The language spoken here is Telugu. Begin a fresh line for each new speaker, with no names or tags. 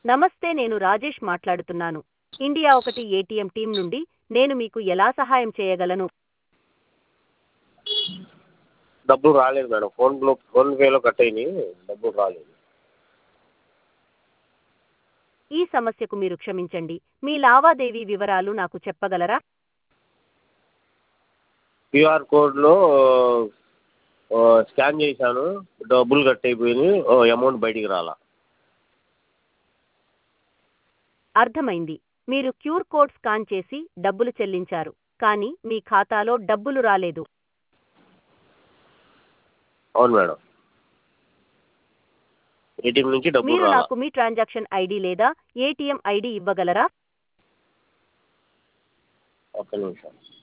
నమస్తే నేను రాజేష్ మాట్లాడుతున్నాను ఇండియా ఒకటి ఏటీఎం టీం నుండి నేను మీకు ఎలా సహాయం చేయగలను
డబ్బులు రాలేదు మేడం ఫోన్లో ఫోన్పేలో కట్ అయినాయి డబ్బులు రాలేదు
ఈ సమస్యకు మీరు క్షమించండి మీ లావాదేవీ వివరాలు నాకు చెప్పగలరా
క్యూఆర్ కోడ్లో ఆ, స్కాన్ చేశాను డబ్బులు కట్ అయిపోయినాయి ఓ, అమౌంట్ బయటికి రాలా
అర్థమైంది మీరు క్యూర్ కోడ్ స్కాన్ చేసి డబ్బులు చెల్లించారు కానీ మీ ఖాతాలో డబ్బులు రాలేదు
అవును మేడం ఏటీఎం నుంచి డబ్బులు
మీరు
రాలా
నాకు మీ ట్రాన్సాక్షన్ ఐడి లేదా ఏటీఎం ఐడి ఇవ్వగలరా
ఒక్క నిమిషం